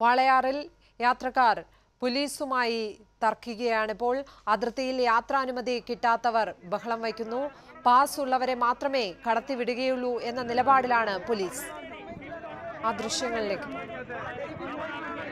വാളയാറിൽ യാത്രക്കാർ പോലീസുമായി തർക്കിക്കുകയാണിപ്പോൾ അതിർത്തിയിൽ യാത്രാനുമതി കിട്ടാത്തവർ ബഹളം വയ്ക്കുന്നു പാസ് ഉള്ളവരെ മാത്രമേ കടത്തിവിടുകയുള്ളൂ എന്ന നിലപാടിലാണ് പോലീസ് ആ ദൃശ്യങ്ങളിലേക്ക് പോകാം.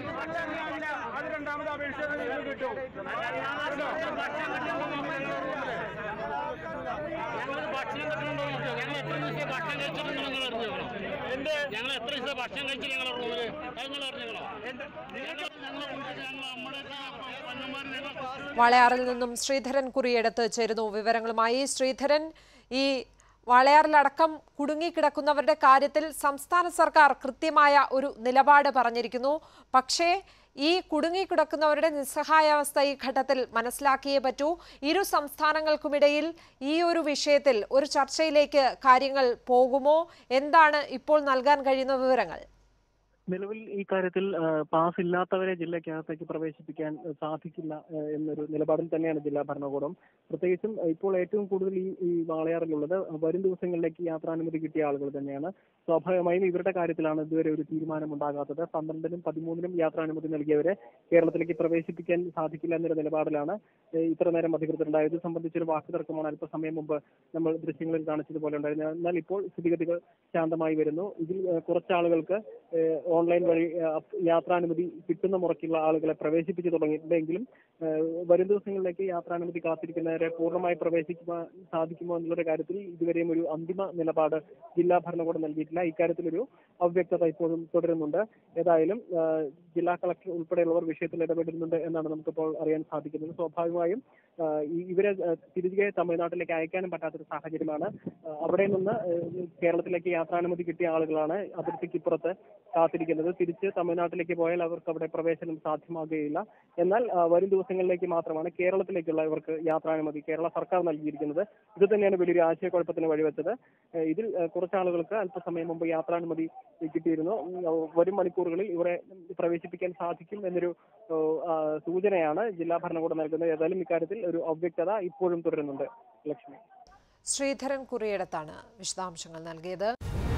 ഞങ്ങൾ ഭക്ഷണം കിട്ടുന്നുണ്ടോ നോക്കിയോ ഞങ്ങൾ എത്ര ദിവസം ഭക്ഷണം കഴിച്ചിട്ടുണ്ടെന്ന് നിങ്ങൾ അറിഞ്ഞോ ഞങ്ങൾ എത്ര ദിവസം ഭക്ഷണം കഴിച്ചു ഞങ്ങളെ റൂമില് അത് നിങ്ങൾ അറിഞ്ഞോ ഞങ്ങൾ ഞങ്ങളെ കുറിച്ച് ഞങ്ങൾ നമ്മുടെ പന്നന്മാർ ഞങ്ങൾ വാളയാറിൽ നിന്നും ശ്രീധരൻ കുറിയെടുത്ത് ചേരുന്നു വിവരങ്ങളുമായി ശ്രീധരൻ ഈ വാളയാറിലടക്കം കുടുങ്ങിക്കിടക്കുന്നവരുടെ കാര്യത്തിൽ സംസ്ഥാന സർക്കാർ കൃത്യമായ ഒരു നിലപാട് പറഞ്ഞിരിക്കുന്നു പക്ഷേ ഈ കുടുങ്ങിക്കിടക്കുന്നവരുടെ നിസ്സഹായാവസ്ഥ ഈ ഘട്ടത്തിൽ മനസ്സിലാക്കിയേ പറ്റൂ ഇരു സംസ്ഥാനങ്ങൾക്കുമിടയിൽ ഈ ഒരു വിഷയത്തിൽ ഒരു ചർച്ചയിലേക്ക് കാര്യങ്ങൾ പോകുമോ എന്താണ് ഇപ്പോൾ നൽകാൻ കഴിയുന്ന വിവരങ്ങൾ നിലവിൽ ഈ കാര്യത്തിൽ ആ, പാസ് ഇല്ലാത്തവരെ ജില്ലയ്ക്കകത്തേക്ക് പ്രവേശിപ്പിക്കാൻ ആ, സാധിക്കില്ല ആ, എന്നൊരു നിലപാടിൽ തന്നെയാണ് ജില്ലാ ഭരണകൂടം പ്രത്യേകിച്ചും ആ, ഇപ്പോൾ ഏറ്റവും കൂടുതൽ ഈ ഈ വാളയാറിലുള്ളത് വരും ദിവസങ്ങളിലേക്ക് യാത്രാനുമതി കിട്ടിയ ആളുകൾ തന്നെയാണ് സ്വാഭാവികമായും ഇവരുടെ കാര്യത്തിലാണ് ഇതുവരെ ഒരു തീരുമാനമുണ്ടാകാത്തത് പന്ത്രണ്ടിനും പതിമൂന്നിനും യാത്രാനുമതി നൽകിയവരെ കേരളത്തിലേക്ക് പ്രവേശിപ്പിക്കാൻ സാധിക്കില്ല എന്നൊരു നിലപാടിലാണ് ഏ, ഇത്ര നേരം അധികൃതരുണ്ടായത് ഇത് സംബന്ധിച്ചൊരു വാക്ക് തർക്കമാണ് അല്പസമയം മുമ്പ് നമ്മൾ ദൃശ്യങ്ങളിൽ കാണിച്ചതുപോലെ ഉണ്ടായിരുന്നത് എന്നാൽ ഇപ്പോൾ സ്ഥിതിഗതികൾ ശാന്തമായി വരുന്നു ഇതിൽ ഏ, കുറച്ചാളുകൾക്ക് ഏ, ഓൺലൈൻ വഴി ഏ, അപ് യാത്രാനുമതി കിട്ടുന്ന മുറയ്ക്കുള്ള ആളുകളെ പ്രവേശിപ്പിച്ചു തുടങ്ങിയിട്ടുണ്ടെങ്കിലും ഏ, വരും ദിവസങ്ങളിലേക്ക് യാത്രാനുമതി കാത്തിരിക്കുന്നവരെ പൂർണ്ണമായി പ്രവേശിക്കുവാൻ സാധിക്കുമോ എന്നുള്ള കാര്യത്തിൽ ഇതുവരെയും ഒരു അന്തിമ നിലപാട് ജില്ലാ ഭരണകൂടം നൽകിയിട്ടില്ല ഇക്കാര്യത്തിൽ ഒരു അവ്യക്തത ഇപ്പോഴും തുടരുന്നുണ്ട് ഏതായാലും ആ, ജില്ലാ കളക്ടർ ഉൾപ്പെടെയുള്ളവർ വിഷയത്തിൽ ഇടപെടുന്നുണ്ട് എന്നാണ് നമുക്കിപ്പോൾ അറിയാൻ സാധിക്കുന്നത് സ്വാഭാവികമായും ആ, ഈ- ഇവരെ ആ, തിരികെ തമിഴ്നാട്ടിലേക്ക് അയക്കാനും പറ്റാത്തൊരു സാഹചര്യമാണ് ആ, അവിടെ നിന്ന് ആ, കേരളത്തിലേക്ക് യാത്രാനുമതി കിട്ടിയ ആളുകളാണ് അതിർത്തിക്കിപ്പുറത്ത് കാത്തിരിക്കുന്നത് തിരിച്ച് തമിഴ്നാട്ടിലേക്ക് പോയാൽ അവർക്ക് അവിടെ പ്രവേശനം സാധ്യമാകുകയില്ല എന്നാൽ ആ, വരും ദിവസങ്ങളിലേക്ക് മാത്രമാണ് കേരളത്തിലേക്കുള്ള ഇവർക്ക് യാത്രാനുമതി കേരള സർക്കാർ നൽകിയിരിക്കുന്നത് ഇത് തന്നെയാണ് വലിയൊരു ആശയക്കുഴപ്പത്തിന് വഴിവെച്ചത് ഏഹ് ഇതിൽ ഏഹ് കുറച്ച് ആളുകൾക്ക് അല്പസമയം മുമ്പ് യാത്രാനുമതി കിട്ടിയിരുന്നു ഉം, ഏഹ് വരും മണിക്കൂറുകളിൽ ഇവരെ പ്രവേശിപ്പിക്കാൻ സാധിക്കും എന്നൊരു ഏഹ്, ആ, സൂചനയാണ് ജില്ലാ ഭരണകൂടം നൽകുന്നത് ഏതായാലും ഇക്കാര്യത്തിൽ ഒരു അവ്യക്തത ഇപ്പോഴും തുടരുന്നുണ്ട് ലക്ഷ്മി ശ്രീധരൻ കുറിയിടത്താണ് വിശദാംശങ്ങൾ നൽകിയത്